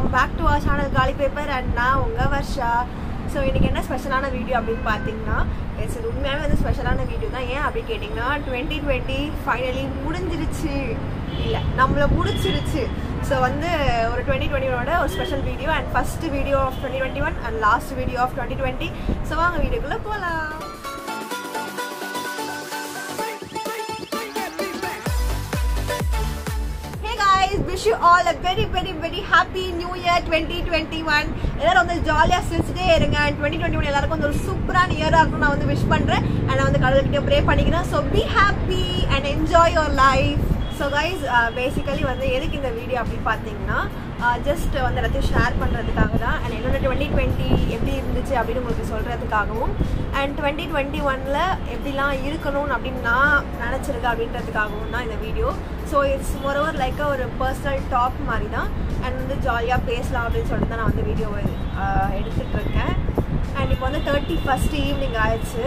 Welcome back to our channel காலி paper and நான் உங்கள் வர்ஷா ஸோ இன்றைக்கி என்ன ஸ்பெஷலான வீடியோ அப்படின்னு பார்த்தீங்கன்னா எஸ் இது உண்மையாகவே வந்து ஸ்பெஷலான வீடியோ தான் ஏன் அப்படி கேட்டிங்கன்னா டுவெண்ட்டி டுவெண்ட்டி ஃபைனலி முடிஞ்சிருச்சு இல்லை நம்மளை முடிச்சிருச்சு ஸோ வந்து ஒரு டுவெண்ட்டி டுவெண்ட்டியோட ஒரு special video and first video of twenty twenty one and last video of twenty twenty so வாங்க வீடியோக்குள்ளே போகலாம் Hey guys, wish you all a very very very happy new year 2021 எல்லாரும் வந்து ஜாலியாக சிரிச்சுட்டே இருங்க அண்ட் டுவெண்ட்டி டுவெண்ட்டி ஒன் எல்லாருக்கும் வந்து ஒரு சூப்பரான இயராக இருக்கும் நான் வந்து விஷ் பண்ணுறேன் அண்ட் நான் வந்து கடவுள்கிட்ட ப்ரே பண்ணிக்கிறேன் so be happy and enjoy your life so guys basically வந்து எதுக்கு இந்த வீடியோ அப்படின்னு பார்த்தீங்கன்னா ஜஸ்ட் வந்து எல்லாத்தையும் ஷேர் பண்ணுறதுக்காக தான் அண்ட் என்னோட டுவெண்ட்டி டுவெண்ட்டி எப்படி இருந்துச்சு அப்படின்னு உங்களுக்கு சொல்கிறதுக்காகவும் அண்ட் டுவெண்ட்டி டுவெண்ட்டி ஒனில் எப்படிலாம் இருக்கணும்னு அப்படின்னு நான் நினச்சிருக்கேன் அப்படின்றதுக்காகவும் தான் இந்த video so it's moreover like ஒரு பர்சனல் டாக் மாதிரி தான் அண்ட் வந்து ஜாலியாக பேசலாம் அப்படின்னு சொல்லிட்டு தான் நான் வந்து வீடியோ எடுத்துகிட்டு இருக்கேன் அண்ட் இப்போ வந்து தேர்ட்டி ஃபஸ்ட் ஈவினிங் ஆயிடுச்சு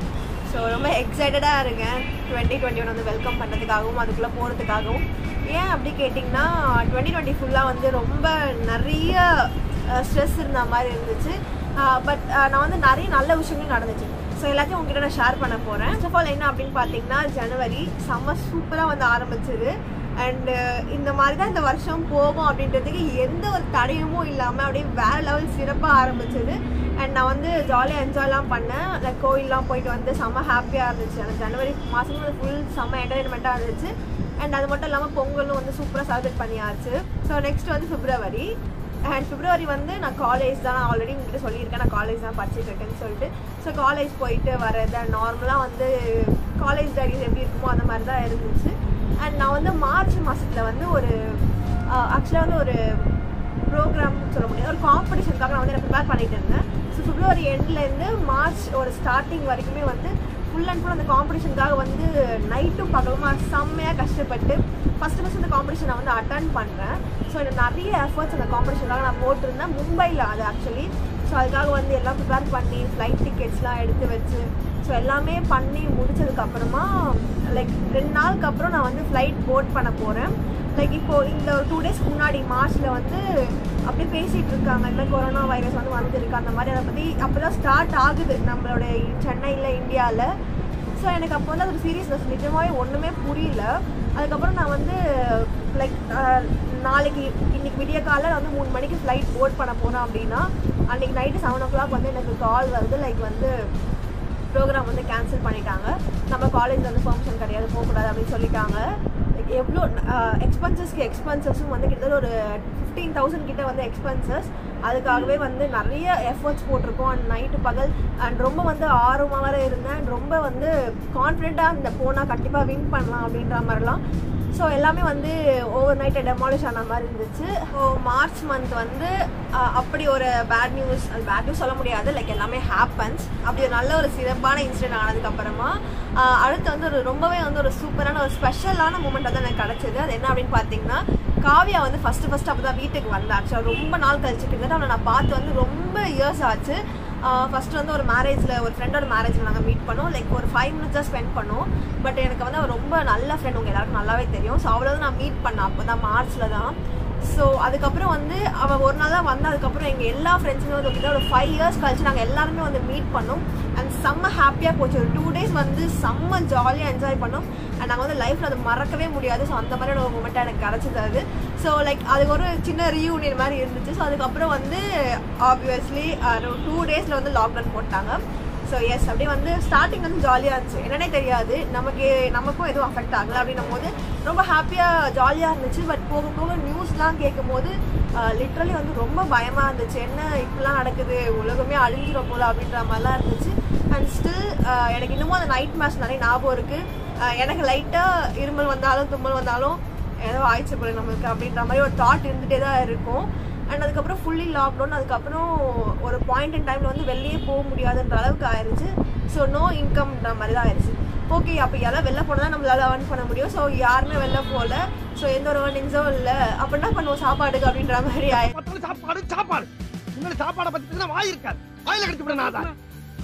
ஸோ ரொம்ப எக்ஸைட்டடாக இருக்கேன் டுவெண்ட்டி டுவெண்ட்டி ஒன் வந்து வெல்கம் பண்ணுறதுக்காகவும் அதுக்குள்ளே போகிறதுக்காகவும் ஏன் அப்படி கேட்டிங்கன்னா டுவெண்ட்டி டுவெண்ட்டி ஃபுல்லாக வந்து ரொம்ப நிறைய ஸ்ட்ரெஸ் இருந்த மாதிரி இருந்துச்சு பட் நான் வந்து நிறைய நல்ல விஷயங்களும் நடந்துச்சு ஸோ எல்லாத்தையும் உங்ககிட்ட நான் ஷேர் பண்ண போகிறேன் ஃபர்ஸ்ட் ஆஃப் ஆல் என்ன அப்படின்னு பார்த்தீங்கன்னா ஜனவரி செம்ம சூப்பராக வந்து ஆரம்பிச்சது அண்டு இந்த மாதிரி தான் இந்த வருஷம் போகும் அப்படின்றதுக்கு எந்த ஒரு தடையுமும் இல்லாமல் அப்படியே வேறு லெவல் சிறப்பாக ஆரம்பிச்சது அண்ட் நான் வந்து ஜாலியாக என்ஜாய்லாம் பண்ணேன் லைக் கோயிலெலாம் போயிட்டு வந்து செம்ம ஹாப்பியாக இருந்துச்சு அந்த ஜனவரி மாதம் வந்து ஃபுல் செம்ம என்டர்டைன்மெண்ட்டாக இருந்துச்சு அண்ட் அது மட்டும் இல்லாமல் பொங்கலும் வந்து சூப்பராக செலிப்ரேட் பண்ணியாச்சு ஸோ நெக்ஸ்ட் வந்து பிப்ரவரி அண்ட் பிப்ரவரி வந்து நான் காலேஜ் தான் நான் ஆல்ரெடி உங்ககிட்ட சொல்லியிருக்கேன் நான் காலேஜ் தான் படிச்சுட்டு இருக்கேன்னு சொல்லிட்டு ஸோ காலேஜ் போயிட்டு வரது நார்மலாக வந்து காலேஜ் டைரிஸ் எப்படி இருக்குமோ அந்த மாதிரி தான் இருந்துச்சு அண்ட் நான் வந்து மார்ச் மாதத்தில் வந்து ஒரு ஆக்சுவலாக வந்து ஒரு ப்ரோக்ராம் சொல்ல முடியாது ஒரு காம்படிஷனுக்காக நான் வந்து எனக்கு ப்ரிப்பேர் பண்ணிட்டு இருந்தேன் ஸோ பிப்ரவரி எண்ட்லேருந்து மார்ச் ஒரு ஸ்டார்டிங் வரைக்குமே வந்து ஃபுல் அண்ட் ஃபுல் அந்த காம்படிஷனுக்காக வந்து நைட்டும் பகலுமா செம்மையாக கஷ்டப்பட்டு ஃபஸ்ட்டு ஃபஸ்ட் அந்த காம்படிஷனை வந்து அட்டன் பண்ணுறேன் ஸோ எனக்கு நிறைய எஃபர்ட்ஸ் அந்த காம்படிஷனுக்காக நான் போட்டிருந்தேன் மும்பையில் அது ஆக்சுவலி ஸோ அதுக்காக வந்து எல்லாம் ப்ரிப்பேர் பண்ணி ஃப்ளைட் டிக்கெட்ஸ்லாம் எடுத்து வச்சு ஸோ எல்லாமே பண்ணி முடிச்சதுக்கப்புறமா லைக் ரெண்டு நாளுக்கு அப்புறம் நான் வந்து ஃப்ளைட் போட் பண்ண போகிறேன் லைக் இப்போ இந்த ஒரு டூ டேஸ்க்கு முன்னாடி மார்ச்சில் வந்து அப்படியே பேசிகிட்டு இருக்காங்க இந்த மாதிரி கொரோனா வைரஸ் வந்து வந்திருக்கு அந்த மாதிரி அதை பற்றி அப்போ தான் ஸ்டார்ட் ஆகுது நம்மளோட சென்னையில் இந்தியாவில் ஸோ எனக்கு அப்போ வந்து அது சீரியஸ்னஸ் நிஜமாகவே ஒன்றுமே புரியல அதுக்கப்புறம் நான் வந்து லைக் நாளைக்கு இன்னைக்கு விடிய காலையில் வந்து மூணு மணிக்கு ஃப்ளைட் போட் பண்ண போனேன் அப்படின்னா அன்றைக்கி நைட்டு செவன் ஓ கிளாக் வந்து எனக்கு கால் வருது லைக் வந்து ப்ரோக்ராம் வந்து கேன்சல் பண்ணிட்டாங்க நம்ம காலேஜில் வந்து பர்மிஷன் கிடையாது போகக்கூடாது அப்படின்னு சொல்லிட்டாங்க லைக் எவ்வளோ எக்ஸ்பென்சஸ்க்கு எக்ஸ்பென்சஸும் வந்து கிட்டத்தட்ட ஒரு ஃபிஃப்டீன் தௌசண்ட் கிட்ட வந்து எக்ஸ்பென்சஸ் அதுக்காகவே வந்து நிறைய எஃபர்ட்ஸ் போட்டிருக்கோம் அண்ட் நைட்டு பகல் அண்ட் ரொம்ப வந்து ஆர்வமாக வேறு இருந்தேன் அண்ட் ரொம்ப வந்து கான்ஃபிடெண்ட்டாக இந்த போனால் கண்டிப்பாக வின் பண்ணலாம் அப்படின்ற மாதிரிலாம் ஸோ எல்லாமே வந்து ஓவர் நைட்டை டெமாலிஷ் ஆன மாதிரி இருந்துச்சு ஸோ மார்ச் மந்த் வந்து அப்படி ஒரு பேட் நியூஸ் அது பேட் நியூஸ் சொல்ல முடியாது லைக் எல்லாமே ஹேப்பன்ஸ் அப்படி ஒரு நல்ல ஒரு சிறப்பான இன்சிடென்ட் ஆனதுக்கப்புறமா அடுத்து வந்து ஒரு ரொம்பவே வந்து ஒரு சூப்பரான ஒரு ஸ்பெஷலான மூமெண்ட் வந்து எனக்கு கிடச்சிது அது என்ன அப்படின்னு பார்த்தீங்கன்னா காவியா வந்து ஃபஸ்ட்டு ஃபஸ்ட்டு அப்போ தான் வீட்டுக்கு வந்தா ஆக்சுவலாக ரொம்ப நாள் கழிச்சு கிட்டத்தட்ட அவனை நான் பார்த்து வந்து ரொம்ப இயர்ஸ் ஆச்சு ஃபஸ்ட்டு வந்து ஒரு மேரேஜில் ஒரு ஃப்ரெண்டோட மேரேஜில் நாங்கள் மீட் பண்ணோம் லைக் ஒரு ஃபைவ் மினிட்ஸ் தான் ஸ்பெண்ட் பண்ணோம் பட் எனக்கு வந்து அவர் ரொம்ப நல்ல ஃப்ரெண்ட் உங்கள் எல்லாருக்கும் நல்லாவே தெரியும் ஸோ அவ்வளோ தான் நான் மீட் பண்ணேன் அப்போ தான் மார்ச்சில் தான் ஸோ அதுக்கப்புறம் வந்து அவள் ஒரு நாள் தான் வந்து அதுக்கப்புறம் எங்கள் எல்லா ஃப்ரெண்ட்ஸுமே வந்து கிட்ட ஒரு ஃபைவ் இயர்ஸ் கழிச்சு நாங்கள் எல்லாருமே வந்து மீட் பண்ணோம் அண்ட் செம்ம ஹாப்பியாக போச்சு ஒரு டூ டேஸ் வந்து செம்ம ஜாலியாக என்ஜாய் பண்ணோம் அண்ட் நாங்கள் வந்து லைஃப்பில் அதை மறக்கவே முடியாது ஸோ அந்த மாதிரியான ஒரு மூமெண்ட்டாக எனக்கு கிடச்சிது அது ஸோ லைக் அதுக்கு ஒரு சின்ன ரீயூனியன் மாதிரி இருந்துச்சு ஸோ அதுக்கப்புறம் வந்து ஆப்வியஸ்லி டூ டேஸில் வந்து லாக்டவுன் போட்டாங்க ஸோ எஸ் அப்படியே வந்து ஸ்டார்டிங் வந்து ஜாலியாக இருந்துச்சு என்னன்னே தெரியாது நமக்கு நமக்கும் எதுவும் அஃபெக்ட் ஆகலை அப்படின்னும் போது ரொம்ப ஹாப்பியாக ஜாலியாக இருந்துச்சு பட் போக போக நியூஸ்லாம் கேட்கும் போது லிட்ரலி வந்து ரொம்ப பயமாக இருந்துச்சு என்ன இப்படிலாம் நடக்குது உலகமே அழிஞ்சிட போல அப்படின்ற மாதிரிலாம் இருந்துச்சு அண்ட் ஸ்டில் எனக்கு இன்னமும் அந்த நைட் மேட்ச் நிறைய ஞாபகம் இருக்குது எனக்கு லைட்டாக இருமல் வந்தாலும் தும்மல் வந்தாலும் ஏதோ ஆயிடுச்சு போல நம்மளுக்கு அப்படின்ற மாதிரி ஒரு தாட் இருந்துகிட்டே தான் இருக்கும் அண்ட் அதுக்கப்புறம் ஃபுல்லி லாக்டவுன் அதுக்கப்புறம் ஒரு பாயிண்ட் இன் டைமில் வந்து வெளியே போக முடியாதுன்ற அளவுக்கு ஆயிடுச்சு ஸோ நோ இன்கம்ன்ற மாதிரி தான் ஆயிடுச்சு ஓகே அப்போ யாராவது வெளில போனால் தான் நம்மளால ஏர்ன் பண்ண முடியும் ஸோ யாருமே வெளில போகல ஸோ எந்த ஒரு ஏர்னிங்ஸும் இல்லை அப்போ என்ன பண்ணுவோம் சாப்பாடுக்கு அப்படின்ற மாதிரி ஆயிடுச்சு மொத்தம் சாப்பாடு சாப்பாடு உங்களுக்கு சாப்பாடை பத்தி பேசினா வாய் இருக்காது வாயில கடிச்சு விட நான்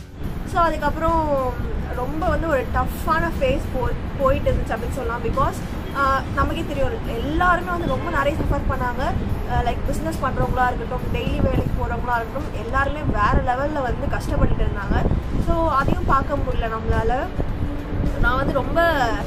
ஸோ அதுக்கப்புறம் ரொம்ப வந்து ஒரு டஃப்பான ஃபேஸ் போ போயிட்டு இருந்துச்சு அப்படின்னு சொல்லலாம் பிகாஸ் ஆஹ் நமக்கே தெரியும் எல்லாருமே வந்து ரொம்ப நிறைய சஃபர் பண்ணாங்க லைக் பிஸ்னஸ் பண்ணுறவங்களா இருக்கட்டும் டெய்லி வேலைக்கு போகிறவங்களா இருக்கட்டும் எல்லாருமே வேறு லெவலில் வந்து கஷ்டப்பட்டுட்டு இருந்தாங்க ஸோ அதையும் பார்க்க முடியல நம்மளால நான் வந்து ரொம்ப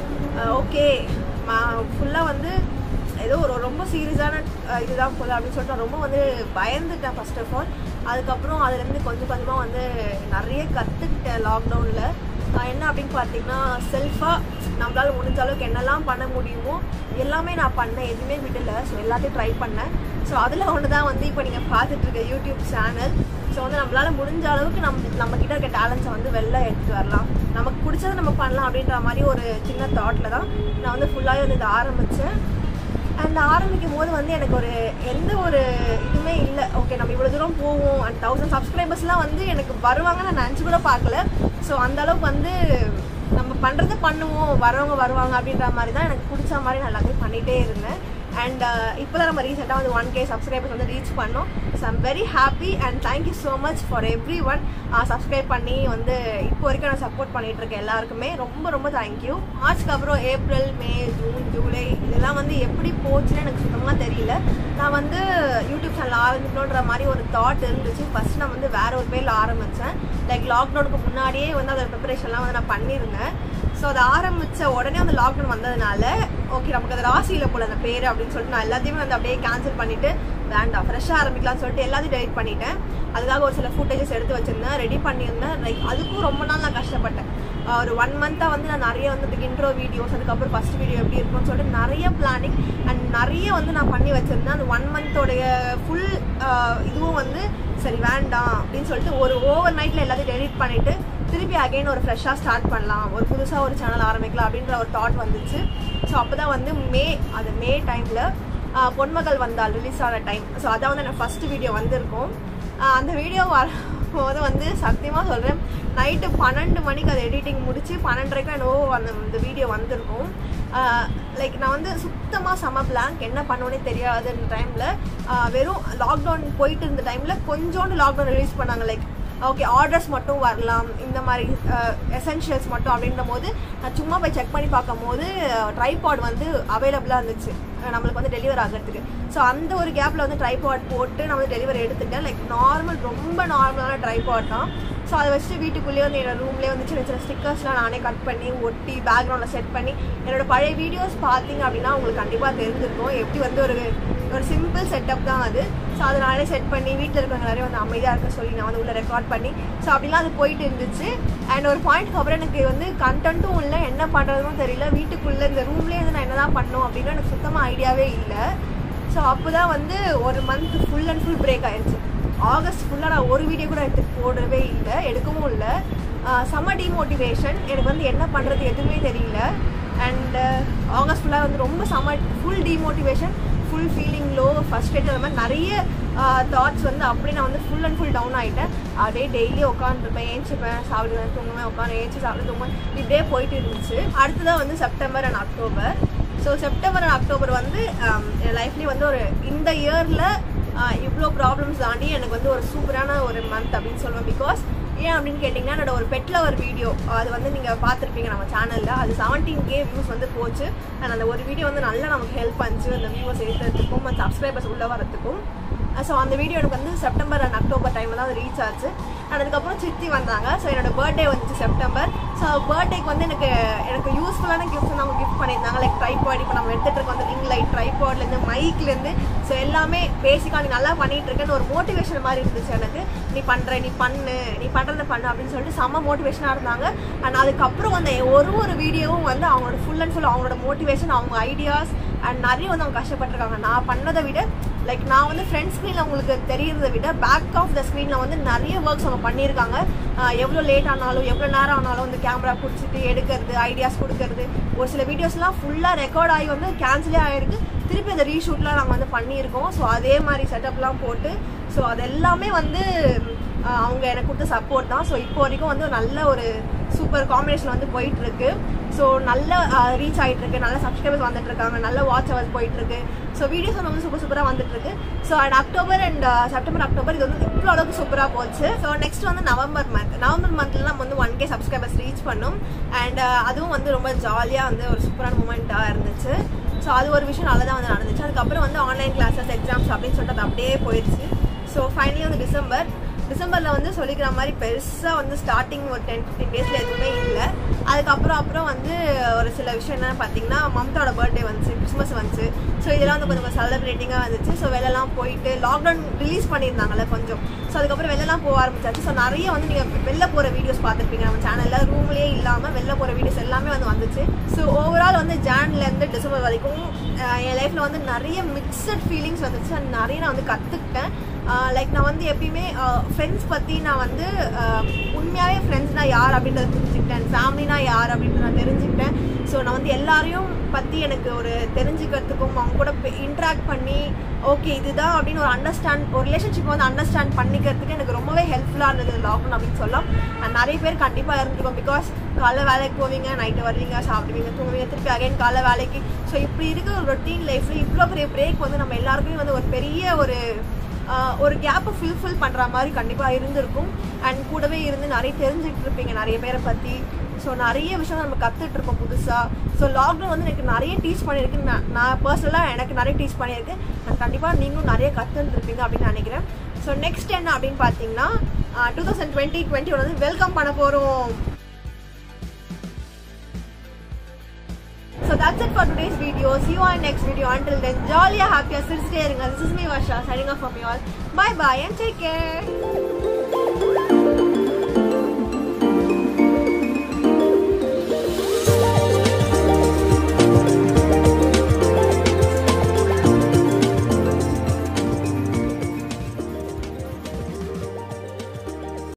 ஓகே ஃபுல்லாக வந்து ஏதோ ஒரு ரொம்ப சீரியஸான இதுதான் போல அப்படின்னு சொல்லிட்டு நான் ரொம்ப வந்து பயந்துட்டேன் ஃபர்ஸ்ட் ஆஃப் ஆல் அதுக்கப்புறம் அதுலேருந்து கொஞ்சம் கொஞ்சமாக வந்து நிறைய கற்றுக்கிட்டேன் லாக்டவுனில் என்ன அப்படின்னு பார்த்தீங்கன்னா செல்ஃபாக நம்மளால முடிஞ்ச அளவுக்கு என்னெல்லாம் பண்ண முடியுமோ எல்லாமே நான் பண்ணேன் எதுவுமே விடலை ஸோ எல்லாத்தையும் ட்ரை பண்ணேன் ஸோ அதில் ஒன்று தான் வந்து இப்போ நீங்கள் பார்த்துட்டு இருக்க யூடியூப் சேனல் ஸோ வந்து நம்மளால முடிஞ்ச அளவுக்கு நம்ம நம்ம கிட்ட இருக்க டேலண்ட்ஸை வந்து வெளில எடுத்துட்டு வரலாம் நமக்கு பிடிச்சதை நம்ம பண்ணலாம் அப்படின்ற மாதிரி ஒரு சின்ன தாட்டில் தான் நான் வந்து ஃபுல்லாகவே வந்து இதை ஆரம்பித்தேன் அண்ட் ஆரம்பிக்கும் போது வந்து எனக்கு ஒரு எந்த ஒரு இதுவுமே இல்லை ஓகே நம்ம இவ்வளோ தூரம் போவோம் அண்ட் தௌசண்ட் சப்ஸ்கிரைபர்ஸ்லாம் வந்து எனக்கு வருவாங்க நான் நினச்சி கூட பார்க்கல ஸோ அந்த அளவுக்கு வந்து நம்ம பண்ணுறது பண்ணுவோம் வரவங்க வருவாங்க அப்படின்ற மாதிரி தான் எனக்கு பிடிச்ச மாதிரி நான் எல்லாத்தையும் பண்ணிகிட்டே இருந்தேன் அண்ட் இப்போ தான் நம்ம ரீசெண்டாக வந்து ஒன் கே சப்ஸ்கிரைபர்ஸ் வந்து ரீச் பண்ணோம் so I'm very happy and thank you so much for everyone subscribe பண்ணி வந்து இப்போ வரைக்கும் நான் சப்போர்ட் பண்ணிட்டு இருக்கேன் எல்லாருக்குமே ரொம்ப ரொம்ப தேங்க்யூ மார்ச்க்கு அப்புறம் ஏப்ரல் மே ஜூன் ஜூலை இதெல்லாம் வந்து எப்படி போச்சுன்னு எனக்கு சுத்தமாக தெரியல நான் வந்து யூடியூப் சேனல் ஆரம்பிக்கணுன்ற மாதிரி ஒரு தாட் இருந்துச்சு ஃபர்ஸ்ட் நான் வந்து வேற ஒரு பேரில் ஆரம்பித்தேன் லைக் லாக்டவுனுக்கு முன்னாடியே வந்து அதோட ப்ரிப்பரேஷன்லாம் வந்து நான் பண்ணியிருந்தேன் ஸோ அதை ஆரம்பித்த உடனே அந்த லாக்டவுன் வந்ததுனால ஓகே நமக்கு அது ராசியில் போல அந்த பேர் அப்படின்னு சொல்லிட்டு நான் எல்லாத்தையுமே வந்து அப்படியே கேன்சல் பண்ணிட்டு வேண்டாம் ஃப்ரெஷ்ஷாக ஆரம்பிக்கலாம்னு சொல்லிட்டு எல்லாத்தையும் டெலிட் பண்ணிட்டேன் அதுக்காக ஒரு சில ஃபுட்டேஜஸ் எடுத்து வச்சிருந்தேன் ரெடி பண்ணியிருந்தேன் லைக் அதுக்கும் ரொம்ப நாள் நான் கஷ்டப்பட்டேன் ஆஹ் ஒரு ஒன் மந்த்தாக வந்து நான் நிறைய வந்து அதுக்கு இன்ட்ரோ வீடியோஸ் அதுக்கப்புறம் ஃபர்ஸ்ட் வீடியோ எப்படி இருக்கும்னு சொல்லிட்டு நிறைய பிளானிங் அண்ட் நிறைய வந்து நான் பண்ணி வச்சிருந்தேன் அந்த ஒன் மந்தோடைய ஃபுல் இதுவும் வந்து சரி வேண்டாம் அப்படின்னு சொல்லிட்டு ஒரு ஓவர் நைட்டில் எல்லாத்தையும் டெலிட் பண்ணிட்டு திருப்பி அகைன் ஒரு ஃப்ரெஷ்ஷாக ஸ்டார்ட் பண்ணலாம் ஒரு புதுசாக ஒரு சேனல் ஆரம்பிக்கலாம் அப்படின்ற ஒரு தாட் வந்துச்சு ஸோ அப்போ தான் வந்து மே அது மே டைமில் பொன்மகள் வந்தால் ரிலீஸ் ஆன டைம் ஸோ அதான் வந்து எனக்கு ஃபஸ்ட்டு வீடியோ வந்திருக்கும் ஆஹ் அந்த வீடியோ வரும்போது வந்து சத்தியமாக சொல்கிறேன் நைட்டு பன்னெண்டு மணிக்கு அதை எடிட்டிங் முடிச்சு பன்னெண்டரைக்கும் என்னவோ அந்த இந்த வீடியோ வந்திருக்கும் லைக் நான் வந்து சுத்தமாக செம பிளாங்க் என்ன பண்ணுவோன்னே தெரியாதுன்ற டைமில் வெறும் லாக்டவுன் போயிட்டு இருந்த டைமில் கொஞ்சோண்டு லாக்டவுன் ரிலீஸ் பண்ணாங்க லைக் ஓகே ஆர்டர்ஸ் மட்டும் வரலாம் இந்த மாதிரி எசென்ஷியல்ஸ் மட்டும் அப்படின்ற போது நான் சும்மா போய் செக் பண்ணி பார்க்கும் போது ட்ரைபாட் வந்து அவைலபிளாக இருந்துச்சு அஹ் நம்மளுக்கு வந்து டெலிவர் ஆகிறதுக்கு ஸோ அந்த ஒரு கேப்பில் வந்து ட்ரைபாட் போட்டு நான் வந்து டெலிவரி எடுத்துட்டேன் லைக் நார்மல் ரொம்ப நார்மலான ட்ரைபாட் தான் ஸோ அதை வச்சுட்டு வீட்டுக்குள்ளேயே வந்து என்னோட ரூம்லேயே வந்து சின்ன சின்ன ஸ்டிக்கர்ஸ்லாம் நானே கட் பண்ணி ஒட்டி பேக்ரவுண்டில் செட் பண்ணி என்னோட பழைய வீடியோஸ் பார்த்தீங்க அப்படின்னா உங்களுக்கு கண்டிப்பாக தெரிஞ்சிருக்கும் எப்படி வந்து ஒரு ஒரு சிம்பிள் செட்டப் தான் அது ஸோ அதை நானே செட் பண்ணி வீட்டில் இருக்கிறவங்க எல்லாரையும் வந்து அமைதியாக இருக்க சொல்லி நான் வந்து உள்ள ரெக்கார்ட் பண்ணி ஸோ அப்படிலாம் அது போயிட்டு இருந்துச்சு அண்ட் ஒரு பாயிண்ட்க்கு அப்புறம் எனக்கு வந்து கண்டென்ட்டும் இல்லை என்ன பண்ணுறதும் தெரியல வீட்டுக்குள்ளே இந்த ரூம்லேயே வந்து நான் என்னதான் பண்ணணும் அப்படின்னு எனக்கு சுத்தமாக ஐடியாவே இல்லை ஸோ அப்போ தான் வந்து ஒரு month full and full break ஆயிடுச்சு ஆகஸ்ட் ஃபுல்லாக நான் ஒரு வீடியோ கூட எடுத்து போடவே இல்லை எடுக்கவும் இல்லை செம்ம டிமோட்டிவேஷன் எனக்கு வந்து என்ன பண்ணுறது எதுவுமே தெரியல அண்ட் ஆகஸ்ட் ஃபுல்லாக வந்து ரொம்ப செம்ம full demotivation full feeling low frustrate அந்த மாதிரி நிறைய தாட்ஸ் வந்து அப்படியே நான் வந்து ஃபுல் அண்ட் ஃபுல் டவுன் ஆகிட்டேன் அப்படியே டெய்லி உட்காந்துருப்பேன் ஏஞ்சிப்பேன் சாப்பிடுவேன் தூங்குவேன் உட்காந்து ஏஞ்சி சாப்பிட்டு தூங்குவேன் இப்படியே போயிட்டு இருந்துச்சு அடுத்ததான் வந்து September and October so September and October வந்து ஆம், என் லைஃப்லேயே வந்து ஒரு இந்த இயரில் இவ்வளோ ப்ராப்ளம்ஸ் தாண்டி எனக்கு வந்து ஒரு சூப்பரான ஒரு மந்த் அப்படின்னு சொல்லுவேன் பிகாஸ் ஏன் அப்படின்னு கேட்டிங்கன்னா என்னோட ஒரு பெட் லவர் வீடியோ அது வந்து நீங்கள் பார்த்துருப்பீங்க நம்ம சேனலில் அது செவன்டீன் கே வியூஸ் வந்து போச்சு அண்ட் அந்த ஒரு வீடியோ வந்து நல்லா நமக்கு ஹெல்ப் பண்ணுச்சு அந்த வியூஸ் ஏற்றுறதுக்கும் அந்த சப்ஸ்கிரைபர்ஸ் உள்ள வரதுக்கும் ஸோ அந்த வீடியோ எனக்கு வந்து செப்டம்பர் அண்ட் அக்டோபர் டைமில் தான் அது ரீச் ஆச்சு அண்ட் அதுக்கப்புறம் சித்தி வந்தாங்க ஸோ என்னோட பர்த்டே வந்துச்சு செப்டம்பர் ஸோ பர்த்டேக்கு வந்து எனக்கு எனக்கு யூஸ்ஃபுல்லான கிஃப்ட்ஸ் வந்து அவங்க கிஃப்ட் பண்ணியிருந்தாங்க லைக் ட்ரைபாட் இப்போ நம்ம எடுத்துகிட்டு இருக்க அந்த ரிங் லைட் ட்ரைபாட்லேருந்து மைக்லேருந்து ஸோ எல்லாமே பேசிக்காக நீ நல்லா பண்ணிட்டு இருக்கேன்னு ஒரு மோட்டிவேஷன் மாதிரி இருந்துச்சு எனக்கு நீ பண்ணுற நீ பண்ணு நீ பண்ணுறத பண்ணு அப்படின்னு சொல்லிட்டு செம்ம மோட்டிவேஷனாக இருந்தாங்க அண்ட் அதுக்கப்புறம் அந்த ஒரு ஒரு வீடியோவும் வந்து அவங்களோட ஃபுல் அண்ட் ஃபுல் அவங்களோட மோட்டிவேஷன் அவங்க ஐடியாஸ் அண்ட் நிறைய வந்து அவங்க கஷ்டப்பட்டிருக்காங்க நான் பண்ணதை விட லைக் நான் வந்து ஃப்ரண்ட் ஸ்க்ரீனில் உங்களுக்கு தெரியறதை விட பேக் ஆஃப் த ஸ்க்ரீனில் வந்து நிறைய ஒர்க்ஸ் அவங்க பண்ணியிருக்காங்க ஆஹ் எவ்வளோ லேட் ஆனாலும் எவ்வளோ நேரம் ஆனாலும் வந்து கேமரா பிடிச்சிட்டு எடுக்கிறது ஐடியாஸ் கொடுக்கறது ஒரு சில வீடியோஸ்லாம் ஃபுல்லாக ரெக்கார்ட் ஆகி வந்து கேன்சலே ஆகிருக்கு திருப்பி அந்த ரீஷூட்லாம் நாங்கள் வந்து பண்ணியிருக்கோம் ஸோ அதே மாதிரி செட்டப்லாம் போட்டு ஸோ அது எல்லாமே வந்து ஆஹ் அவங்க எனக்கு கொடுத்த சப்போர்ட் தான் ஸோ இப்போ வரைக்கும் வந்து நல்ல ஒரு சூப்பர் காம்பினேஷன் வந்து போயிட்டு இருக்கு ஸோ நல்ல ரீச் ஆகிட்டு இருக்கு நல்ல சப்ஸ்கிரைபர்ஸ் வந்துட்டு இருக்காங்க நல்ல வாட்ச் ஹவர்ஸ் போயிட்டு இருக்கு ஸோ வீடியோஸ் வந்து சூப்பர் சூப்பராக வந்துட்டு இருக்கு so and October and September October இது வந்து இவ்வளோ அளவுக்கு சூப்பராக போச்சு ஸோ நெக்ஸ்ட் வந்து நவம்பர் மந்த் நவம்பர் மந்த்ல நம்ம வந்து ஒன் கே சப்ஸ்கிரைபர்ஸ் ரீச் பண்ணோம் அண்ட் அதுவும் வந்து ரொம்ப ஜாலியாக வந்து ஒரு சூப்பரான மூமெண்ட்டாக இருந்துச்சு ஸோ அது ஒரு விஷயம் நல்லா தான் வந்து நடந்துச்சு அதுக்கப்புறம் வந்து ஆன்லைன் கிளாஸஸ் எக்ஸாம்ஸ் அப்படின்னு சொல்லிட்டு அது அப்படியே போயிடுச்சு ஸோ ஃபைனலி வந்து டிசம்பர் டிசம்பரில் வந்து சொல்லிக்கிற மாதிரி பெருசாக வந்து ஸ்டார்டிங் ஒரு டென் ஃபிஃப்டீன் டேஸில் எதுவுமே இல்லை அதுக்கப்புறம் அப்புறம் வந்து ஒரு சில விஷயம் என்னென்னு பார்த்தீங்கன்னா மம்தாவோட பர்த்டே வந்துச்சு கிறிஸ்மஸ் வந்துச்சு ஸோ இதெல்லாம் வந்து கொஞ்சம் செலிப்ரேட்டிங்காக வந்துச்சு ஸோ வெளிலலாம் போயிட்டு லாக்டவுன் ரிலீஸ் பண்ணியிருந்தாங்கல்ல கொஞ்சம் ஸோ அதுக்கப்புறம் வெளிலலாம் போக ஆரம்பிச்சாச்சு ஸோ நிறைய வந்து நீங்கள் வெளில போகிற வீடியோஸ் பார்த்துருப்பீங்க நம்ம சேனலில் ரூம்லேயே இல்லாமல் வெளில போகிற வீடியோஸ் எல்லாமே வந்து வந்துச்சு ஸோ ஓவரால் வந்து ஜான்லேருந்து டிசம்பர் வரைக்கும் அஹ் என் லைஃப்பில் வந்து நிறைய மிக்சட் ஃபீலிங்ஸ் வந்துச்சு and நிறைய நான் வந்து கற்றுக்கிட்டேன் லைக் நான் வந்து எப்பயுமே ஃப்ரெண்ட்ஸ் பற்றி நான் வந்து அஹ், உண்மையாகவே ஃப்ரெண்ட்ஸ்னா யார் அப்படின்றத தெரிஞ்சுக்கிட்டேன் ஃபேமிலினா யார் அப்படின்றத நான் தெரிஞ்சுக்கிட்டேன் ஸோ நான் வந்து எல்லாரையும் பற்றி எனக்கு ஒரு தெரிஞ்சுக்கிறதுக்கும் அவங்க கூட இன்ட்ராக்ட் பண்ணி ஓகே இதுதான் அப்படின்னு ஒரு அண்டர்ஸ்டாண்ட் ஒரு ரிலேஷன்ஷிப் வந்து அண்டர்ஸ்டாண்ட் பண்ணிக்கிறதுக்கு எனக்கு ரொம்பவே ஹெல்ப்ஃபுல்லாக இருந்தது லாக்டவுன் அப்படின்னு சொல்லலாம் And நிறைய பேர் கண்டிப்பாக இருந்திருக்கும் பிகாஸ் காலைல வேலைக்கு போவீங்க நைட்டு வருவீங்க சாப்பிடுவீங்க தூங்குவீங்க திருப்பி அகைன் காலைல வேலைக்கு ஸோ இப்படி இருக்க ஒரு ரொட்டீன் லைஃப்ல இவ்வளோ பெரிய பிரேக் வந்து நம்ம எல்லாருக்குமே வந்து ஒரு பெரிய ஒரு ஆஹ், ஒரு கேப்பை ஃபில்ஃபில் பண்ணுற மாதிரி கண்டிப்பாக இருந்திருக்கும் அண்ட் கூடவே இருந்து நிறைய தெரிஞ்சுக்கிட்டு இருப்பீங்க நிறைய பேரை பற்றி ஸோ நிறைய விஷயம் நம்ம கற்றுட்டு இருக்கோம் புதுசாக ஸோ லாக்டவுன் வந்து எனக்கு நிறைய டீச் பண்ணியிருக்கு நான் நான் பர்சனலாக எனக்கு நிறைய டீச் பண்ணியிருக்கு அண்ட் கண்டிப்பாக நீங்களும் நிறைய கற்றுருந்துருப்பீங்க அப்படின்னு நினைக்கிறேன் ஸோ நெக்ஸ்ட் என்ன அப்படின்னு பார்த்தீங்கன்னா டூ தௌசண்ட் டுவெண்ட்டி டுவெண்ட்டி வந்து வெல்கம் பண்ண போகிறோம் So that's it for today's video. See you on next video. Until then, jolly happy, சிரிச்சிட்டே இருங்க. This is me Varsha signing off from you all. Bye bye and take care.